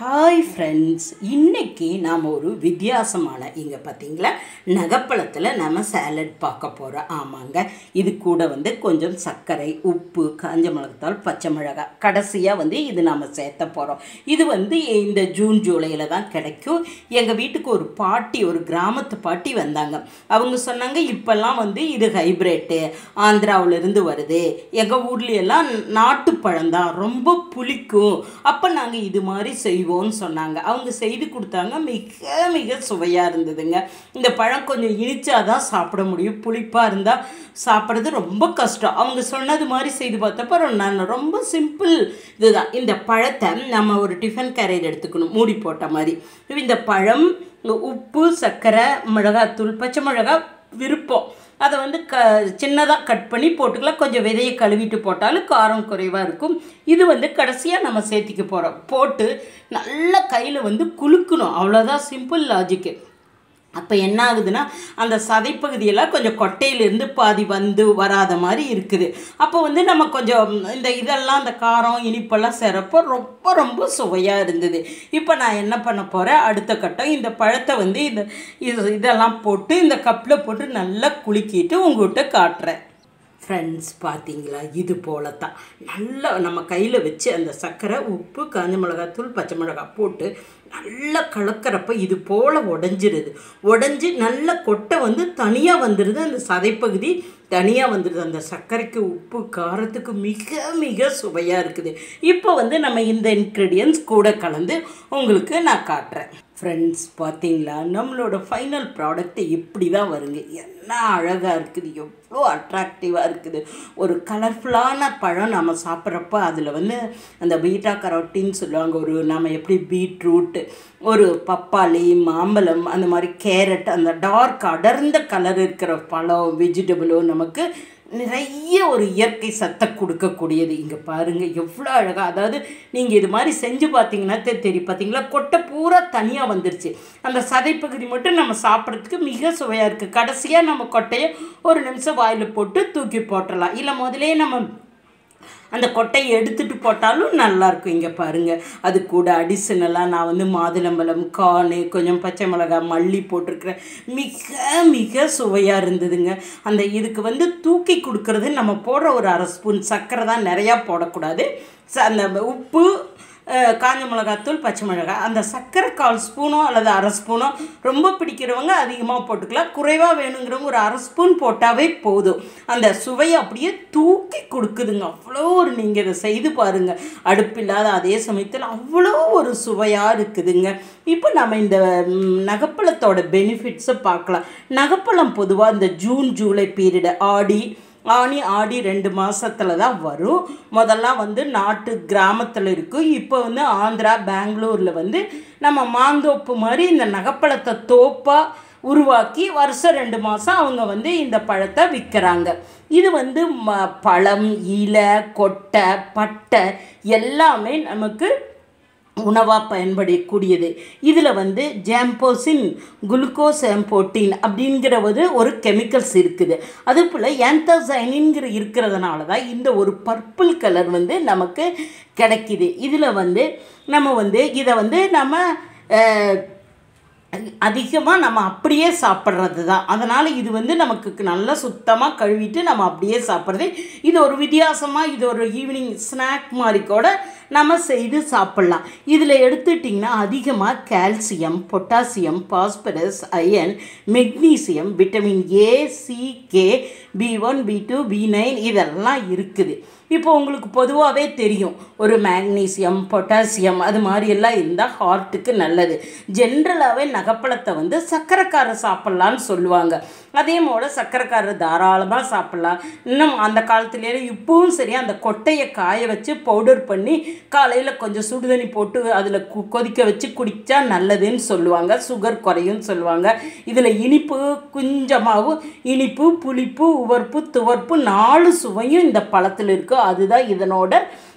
hi friends இன்னைக்கு நாம் ஒரு வித்தியாசமான இங்கே பார்த்தீங்களா நகப்பழத்தில் நம்ம சேலட் பார்க்க போகிறோம் ஆமாங்க இது கூட வந்து கொஞ்சம் சர்க்கரை உப்பு காஞ்ச மிளகாத்தாள் பச்சை மிளகாய் கடைசியாக வந்து இது நாம் சேர்த்த போகிறோம் இது வந்து இந்த ஜூன் ஜூலையில் தான் கிடைக்கும் எங்கள் வீட்டுக்கு ஒரு பாட்டி ஒரு கிராமத்து பாட்டி வந்தாங்க அவங்க சொன்னாங்க இப்போல்லாம் வந்து இது ஹைப்ரேட்டு ஆந்திராவிலேருந்து வருது எங்கள் ஊர்லேயெல்லாம் நாட்டு பழம்தான் ரொம்ப புளிக்கும் அப்போ நாங்கள் இது மாதிரி செய்வோம்னு சொன்னாங்க அவங்க செய்து கொடுத்தாங்க மிக மிக சுவையாக இருந்ததுங்க இந்த பழம் கொஞ்சம் இனிச்சாதான் சாப்பிட முடியும் புளிப்பாக இருந்தால் சாப்பிட்றது ரொம்ப கஷ்டம் அவங்க சொன்னது மாதிரி செய்து பார்த்தப்ப ரொ- நான் ரொம்ப சிம்பிள் இதுதான் இந்த பழத்தை நம்ம ஒரு டிஃபன் கேரியர் எடுத்துக்கணும் மூடி போட்ட மாதிரி இந்த பழம் உப்பு சர்க்கரை மிளகாத்தூள் பச்சை மிளகாய் விருப்பம் அதை வந்து க சின்னதாக கட் பண்ணி போட்டுக்கலாம் கொஞ்சம் விதையை கழுவிட்டு போட்டாலும் காரம் குறைவாக இருக்கும் இது வந்து கடைசியாக நம்ம சேர்த்திக்க போகிறோம் போட்டு நல்லா கையில் வந்து குலுக்கணும் அவ்வளோதான் சிம்பிள் லாஜிக்கு அப்போ என்ன ஆகுதுன்னா அந்த சதைப்பகுதியெல்லாம் கொஞ்சம் கொட்டையிலேருந்து பாதி வந்து வராத மாதிரி இருக்குது அப்போ வந்து நம்ம கொஞ்சம் இந்த இதெல்லாம் அந்த காரம் இனிப்பெல்லாம் சேரப்போ ரொம்ப ரொம்ப சுவையாக இருந்தது இப்போ நான் என்ன பண்ண போகிறேன் அடுத்த கட்டம் இந்த பழத்தை வந்து இந்த இது இதெல்லாம் போட்டு இந்த கப்பில் போட்டு நல்லா குலுக்கிட்டு உங்கள்கிட்ட காட்டுறேன் ஃப்ரெண்ட்ஸ் பார்த்தீங்களா இது போல தான் நல்லா நம்ம கையில் வச்சு அந்த சர்க்கரை உப்பு காஞ்ச மிளகாத்தூள் பச்சை மிளகாய் போட்டு நல்லா கலக்கிறப்ப இது போல் உடஞ்சிருது உடஞ்சி நல்ல கொட்டை வந்து தனியாக வந்துடுது அந்த சதைப்பகுதி தனியாக வந்துடுது அந்த சர்க்கரைக்கு உப்பு காரத்துக்கு மிக மிக சுவையாக இருக்குது இப்போ வந்து நம்ம இந்த இன்க்ரீடியன்ஸ் கூட கலந்து உங்களுக்கு நான் காட்டுறேன் ஃப்ரெண்ட்ஸ் பார்த்தீங்களா நம்மளோட ஃபைனல் ப்ராடக்ட் இப்படி தான் வருங்க என்ன அழகாக இருக்குது எவ்வளோ அட்ராக்டிவாக இருக்குது ஒரு கலர்ஃபுல்லான பழம் நம்ம சாப்பிட்றப்ப அதில் வந்து அந்த பீட்டா கரோட்டின்னு சொல்லுவாங்க ஒரு நம்ம எப்படி பீட்ரூட் ஒரு பப்பாளி மாம்பழம் அந்த மாதிரி கேரட் அந்த டார்க் அடர்ந்த கலர் இருக்கிற பழம் வெஜிடபிளும் நமக்கு நிறைய ஒரு இயற்கை சத்தை கொடுக்கக்கூடியது இங்கே பாருங்கள் எவ்வளோ அழகாக அதாவது நீங்கள் இது மாதிரி செஞ்சு பார்த்தீங்கன்னா தெ- தெரியும் பார்த்தீங்களா கொட்டை பூரா தனியாக வந்துருச்சு அந்த சதைப்பகுதி மட்டும் நம்ம சாப்பிட்றதுக்கு மிக சுவையாக இருக்குது கடைசியாக நம்ம கொட்டையை ஒரு நிமிஷம் வாயில் போட்டு தூக்கி போட்டுடலாம் இல்லை முதலே நம்ம அந்த கொட்டையை எடுத்துட்டு போட்டாலும் நல்லாயிருக்கும் இங்கே பாருங்கள் அது கூட அடிஷ்னலாக நான் வந்து மாதுளம்பழம் கானு கொஞ்சம் பச்சை மிளகாய் மல்லி போட்டிருக்கிறேன் மிக மிக சுவையாக இருந்ததுங்க அந்த இதுக்கு வந்து தூக்கி கொடுக்கறது நம்ம போடுற ஒரு அரை ஸ்பூன் சர்க்கரை தான் நிறையா போடக்கூடாது ச- அந்த உப்பு அஹ், காஞ்ச மிளகாத்தூள் பச்சை மிளகாய் அந்த சர்க்கரை கால் ஸ்பூனோ அல்லது அரை ஸ்பூனோ ரொம்ப பிடிக்கிறவங்க அதிகமாக போட்டுக்கலாம் குறைவாக வேணுங்கிறவங்க ஒரு அரை ஸ்பூன் போட்டாவே போதும் அந்த சுவையை அப்படியே தூக்கி கொடுக்குதுங்க அவ்வளோ ஒரு நீங்கள் இதை செய்து பாருங்கள் அடுப்பில்லாத அதே சமயத்தில் அவ்வளோ ஒரு சுவையாக இருக்குதுங்க இப்போ நம்ம இந்த ம், நகப்பழத்தோட பெனிஃபிட்ஸை பார்க்கலாம் நகப்பழம் பொதுவாக இந்த ஜூன் ஜூலை பீரியடு ஆடி ஆனி ஆடி ரெண்டு மாசத்துல தான் வரும் முதல்லாம் வந்து நாட்டு கிராமத்தில் இருக்கும் இப்போ வந்து ஆந்திரா பெங்களூரில் வந்து நம்ம மாந்தோப்பு மாதிரி இந்த நகைப்பழத்தை தோப்பாக உருவாக்கி வருஷம் ரெண்டு மாதம் அவங்க வந்து இந்த பழத்தை விற்கிறாங்க இது வந்து ம பழம் இலை கொட்டை பட்டை எல்லாமே நமக்கு உணவாக பயன்படக்கூடியது இதில் வந்து ஜாம்போசின் குளுக்கோஸ் எம்போட்டின் அப்படிங்கிற ஒரு ஒரு கெமிக்கல்ஸ் இருக்குது அது போல் ஆந்தோசைனின்கிற இருக்கிறதுனால தான் இந்த ஒரு பர்பிள் கலர் வந்து நமக்கு கிடைக்கிது இதில் வந்து நம்ம வந்து இதை வந்து நம்ம அஹ், அதிகமாக நம்ம அப்படியே சாப்பிட்றது தான் அதனால் இது வந்து நமக்கு நல்லா சுத்தமாக கழுவிட்டு நம்ம அப்படியே சாப்பிட்றது இது ஒரு வித்தியாசமாக இது ஒரு ஈவினிங் ஸ்நாக் மாதிரி கூட நம்ம செய்து சாப்பிட்லாம் இதில் எடுத்துட்டிங்கன்னா அதிகமாக calcium potassium phosphorus iron magnesium vitamin A C K B one B two B nine இதெல்லாம் இருக்குது இப்போ உங்களுக்கு பொதுவாகவே தெரியும் ஒரு மேக்னீசியம் பொட்டாசியம் அது மாதிரி எல்லாம் இருந்தால் ஹார்ட்டுக்கு நல்லது ஜென்ரலாகவே நகைப்பழத்தை வந்து சர்க்கரைக்காரர் சாப்பிட்லான்னு சொல்லுவாங்க அதே போல் சர்க்கரைக்காரர் தாராளமாக சாப்பிட்லாம் இன்னும் அந்த காலத்துலேயே இப்பவும் சரி அந்த கொட்டையை காய வச்சு பவுடர் பண்ணி காலையில் கொஞ்சம் சுடுதண்ணி போட்டு அதில் கொதிக்க வச்சு குடித்தா நல்லதுன்னு சொல்லுவாங்க சுகர் குறையும்னு சொல்லுவாங்க இதில் இனிப்பு கொஞ்சமாகவும் இனிப்பு புளிப்பு உவர்ப்பு துவர்ப்பு நாலு சுவையும் இந்த பழத்தில் இருக்குது அதுதான் இதனோட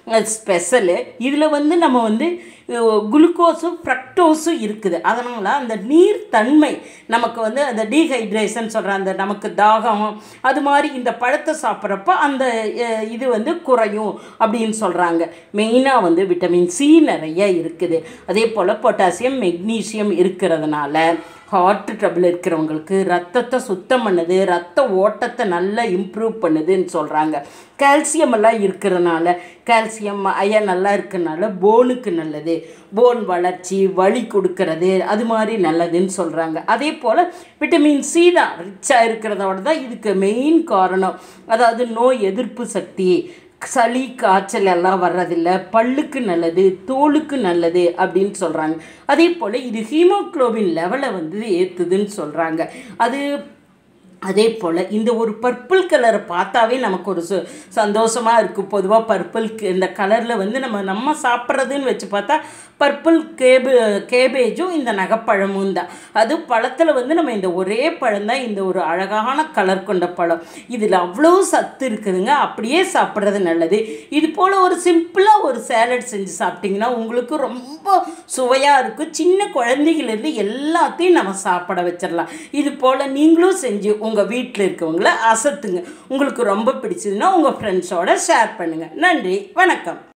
ஸ்பெஷலு இதில் வந்து நம்ம வந்து குளுக்கோஸும் ஃப்ரக்டோஸும் இருக்குது அதனால் அந்த நீர் தன்மை நமக்கு வந்து அந்த டீஹைட்ரேஷன் சொல்கிற அந்த நமக்கு தாகம் அது மாதிரி இந்த பழத்தை சாப்பிட்றப்ப அந்த அஹ், இது வந்து குறையும் அப்படின்னு சொல்கிறாங்க மெயினாக வந்து விட்டமின் சி நிறைய இருக்குது அதே போல் பொட்டாசியம் மெக்னீசியம் இருக்கிறதுனால ஹார்ட் ட்ரபிள் இருக்கிறவங்களுக்கு ரத்தத்தை சுத்தம் பண்ணுது ரத்த ஓட்டத்தை நல்லா இம்ப்ரூவ் பண்ணுதுன்னு சொல்கிறாங்க கால்சியம் எல்லாம் இருக்கிறதுனால கால்சியம் அயன் நல்லா இருக்கிறனால போனுக்கு நல்லது போன் வளர்ச்சி வலி கொடுக்கறது அது மாதிரி நல்லதுன்னு சொல்கிறாங்க அதே போல் விட்டமின் சி தான் ரிச்சாக இருக்கிறதோட தான் இதுக்கு மெயின் காரணம் அதாவது நோய் எதிர்ப்பு சக்தி சளி காய்ச்சல் எல்லாம் வர்றதில்ல பல்லுக்கு நல்லது தோலுக்கு நல்லது அப்படின்னு சொல்கிறாங்க அதே போல் இது ஹீமோக்ளோபின் லெவலை வந்து ஏற்றுதுன்னு சொல்கிறாங்க அது அதே போல் இந்த ஒரு பர்பிள் கலரை பார்த்தாவே நமக்கு ஒரு சு சந்தோஷமாக இருக்குது பொதுவாக பர்பிள் இந்த கலரில் வந்து நம்ம நம்ம சாப்பிட்றதுன்னு வச்சு பார்த்தா பர்பிள் கேபு கேபேஜும் இந்த நகைப்பழமும் தான் அது பழத்தில் வந்து நம்ம இந்த ஒரே பழம் தான் இந்த ஒரு அழகான கலர் கொண்ட பழம் இதில் அவ்வளோ சத்து இருக்குதுங்க அப்படியே சாப்பிட்றது நல்லது இது போல் ஒரு சிம்பிளாக ஒரு சேலட் செஞ்சு சாப்பிட்டிங்கன்னா உங்களுக்கு ரொம்ப சுவையாக இருக்கும் சின்ன குழந்தைகள்லேருந்து எல்லாத்தையும் நம்ம சாப்பிட வச்சிடலாம் இது போல் நீங்களும் செஞ்சு உங்கள் வீட்டில் இருக்கவங்கள அசத்துங்க உங்களுக்கு ரொம்ப பிடிச்சதுன்னா உங்கள் ஃப்ரெண்ட்ஸோட ஷேர் பண்ணுங்கள் நன்றி வணக்கம்